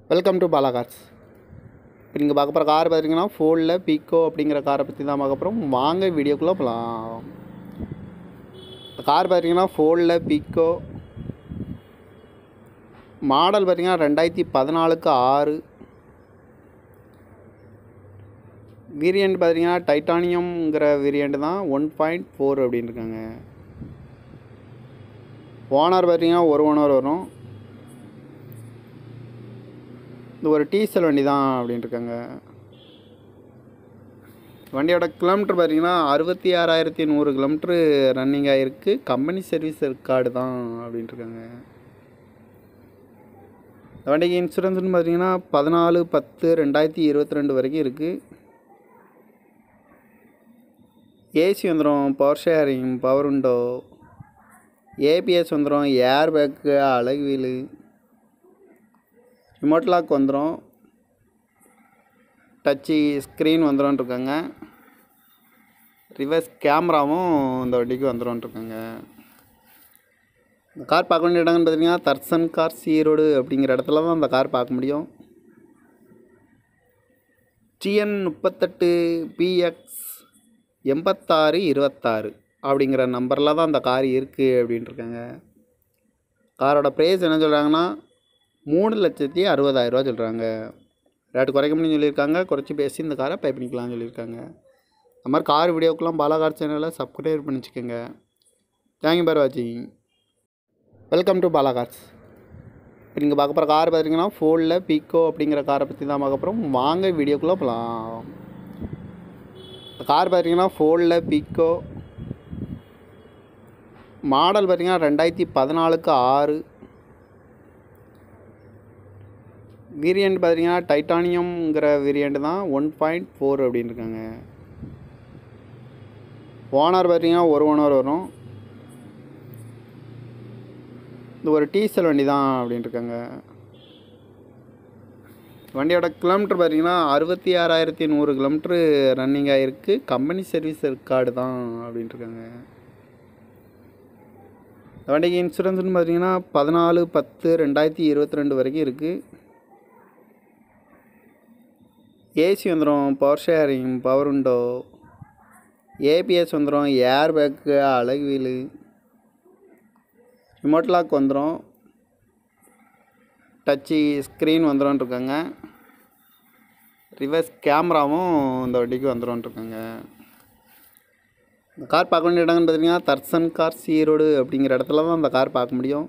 welcome to Bala cars இப்போ நீங்கள் பார்க்க போகிற கார் பார்த்தீங்கன்னா ஃபோல்டில் பீக்கோ அப்படிங்கிற காரை பற்றி தான் பார்க்க போகிறோம் வாங்க வீடியோக்குள்ளே போகலாம் இந்த கார் பார்த்தீங்கன்னா ஃபோல்டில் பீக்கோ மாடல் பார்த்தீங்கன்னா ரெண்டாயிரத்தி பதினாலுக்கு ஆறு வேரியண்ட் பார்த்தீங்கன்னா டைட்டானியம்ங்கிற வேரியண்ட் தான் ஒன் பாயிண்ட் ஃபோர் அப்படின்னு இருக்காங்க ஓனர் பார்த்தீங்கன்னா ஒரு ஓனர் வரும் இந்த ஒரு டீசல் வண்டி தான் அப்படின்னு இருக்காங்க வண்டியோட கிலோமீட்டர் பார்த்தீங்கன்னா அறுபத்தி ஆறாயிரத்தி நூறு கிலோமீட்ரு ரன்னிங் ஆகிருக்கு கம்பெனி சர்வீஸ் ரெக்கார்டு தான் அப்படின்ட்டு இருக்காங்க இந்த வண்டிக்கு இன்சூரன்ஸ்னு பார்த்தீங்கன்னா பதினாலு பத்து ரெண்டாயிரத்தி இருபத்தி ரெண்டு வரைக்கும் இருக்குது ஏசி வந்துடும் power steering power window ABS வந்துடும் air bag alloy wheel remote lock வந்துடும் டச்சு ஸ்க்ரீன் வந்துடும் இருக்காங்க ரிவர்ஸ் கேமராவும் இந்த வண்டிக்கு வந்துடும் இருக்காங்க இந்த கார் பார்க்க வேண்டிய இடங்கன்னு பார்த்தீங்கன்னா தர்சன் கார் ஈரோடு அப்படிங்கிற இடத்துல தான் அந்த கார் பார்க்க முடியும் டிஎன் முப்பத்தெட்டு பிஎக்ஸ் எண்பத்தாறு இருபத்தாறு அப்படிங்கிற நம்பரில் தான் அந்த கார் இருக்குது அப்படின்ட்டு இருக்காங்க காரோட ப்ரைஸ் என்ன சொல்கிறாங்கன்னா மூணு லட்சத்தி அறுபதாயிரரூவா சொல்கிறாங்க ரேட்டு குறைக்க முடியும்னு சொல்லியிருக்காங்க குறைச்சி பேசி இந்த காரை பை பண்ணிக்கலாம்னு சொல்லியிருக்காங்க அந்த மாதிரி கார் வீடியோக்கெலாம் பாலாகார் சேனலை சப்ஸ்கிரைப் பண்ணி வச்சுக்கோங்க தேங்க்யூ பார் வாட்சிங் வெல்கம் டு பாலாகார்ஸ் இப்போ நீங்கள் பார்க்க போகிற கார் பார்த்தீங்கன்னா ஃபோல்டில் பீக்கோ அப்படிங்கிற காரை பற்றி தான் பார்க்க போகிறோம் வாங்க வீடியோக்குள்ளே போகலாம் இந்த கார் பார்த்தீங்கன்னா ஃபோல்டில் பீக்கோ மாடல் பார்த்தீங்கன்னா ரெண்டாயிரத்தி பதினாலுக்கு ஆறு வேரியண்ட் பார்த்தீங்கன்னா டைட்டானியம்ங்கிற வேரியண்ட் தான் ஒன் பாயிண்ட் ஃபோர் அப்படின்னு இருக்காங்க ஓனர் பார்த்தீங்கன்னா ஒரு ஓனர் வரும் இந்த ஒரு டீசல் வண்டி தான் அப்படின்னு இருக்காங்க வண்டியோட கிலோமீட்டர் பார்த்தீங்கன்னா அறுபத்தி ஆறாயிரத்தி நூறு கிலோமீட்ரு ரன்னிங் ஆகிருக்கு கம்பெனி சர்வீஸ் ரெக்கார்டு தான் அப்படின்ட்டு இருக்காங்க இந்த வண்டிக்கு இன்சூரன்ஸ்னு பார்த்தீங்கன்னா பதினாலு பத்து ரெண்டாயிரத்தி இருபத்தி ரெண்டு வரைக்கும் இருக்குது ஏசி வந்துடும் power steering power window ABS வந்துடும் air bag alloy wheel remote lock வந்துடும் டச்சு ஸ்க்ரீன் வந்துடும் இருக்காங்க ரிவர்ஸ் கேமராவும் இந்த வண்டிக்கு வந்துடும் இருக்காங்க இந்த கார் பார்க்க வேண்டிய இடங்கன்னு பார்த்தீங்கன்னா தர்சன் கார் ஈரோடு அப்படிங்கிற இடத்துல தான் அந்த கார் பார்க்க முடியும்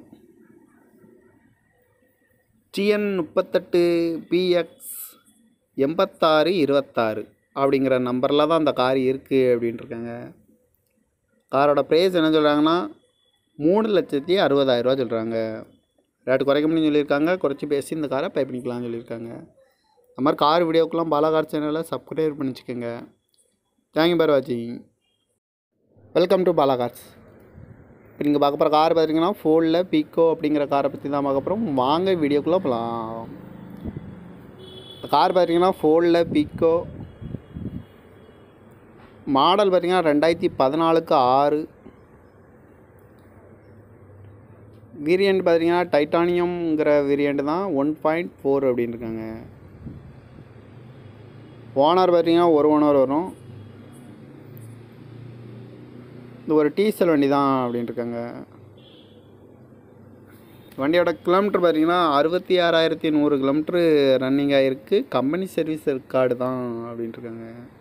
டிஎன் முப்பத்தெட்டு பிஎக்ஸ் எண்பத்தாறு இருபத்தாறு அப்படிங்கிற நம்பரில் தான் அந்த கார் இருக்குது அப்படின்ட்டு இருக்காங்க காரோட ப்ரைஸ் என்ன சொல்கிறாங்கன்னா மூணு லட்சத்தி அறுபதாயிரரூவா சொல்கிறாங்க ரேட்டு குறைக்க முடியும்னு சொல்லியிருக்காங்க குறைச்சி பேசி இந்த காரை பை பண்ணிக்கலாம்னு சொல்லியிருக்காங்க அந்த மாதிரி கார் வீடியோக்கெலாம் பாலாகார் சேனலை சப்ஸ்கிரைப் பண்ணி வச்சுக்கோங்க தேங்க்யூ பார் வாட்சிங் வெல்கம் டு பாலாகார்ஸ் இப்போ நீங்கள் பார்க்க போகிற கார் பார்த்தீங்கன்னா ஃபோல்டில் பீக்கோ அப்படிங்கிற காரை பற்றி தான் பார்க்க போகிறோம் வாங்க வீடியோக்குள்ளே போகலாம் இந்த கார் பார்த்தீங்கன்னா ஃபோல்டில் பீக்கோ மாடல் பார்த்தீங்கன்னா ரெண்டாயிரத்தி பதினாலுக்கு ஆறு வேரியண்ட் பார்த்தீங்கன்னா டைட்டானியம்ங்கிற வேரியண்ட் தான் ஒன் பாயிண்ட் ஃபோர் அப்படின்னு இருக்காங்க ஓனர் பார்த்தீங்கன்னா ஒரு ஓனர் வரும் இந்த ஒரு டீசல் வண்டி தான் அப்படின்னு இருக்காங்க வண்டியோட கிலோமீட்டர் பார்த்தீங்கன்னா அறுபத்தி ஆறாயிரத்தி நூறு கிலோமீட்ரு ரன்னிங் ஆகிருக்கு கம்பெனி சர்வீஸ் ரெக்கார்டு தான் அப்படின்ட்டு இருக்காங்க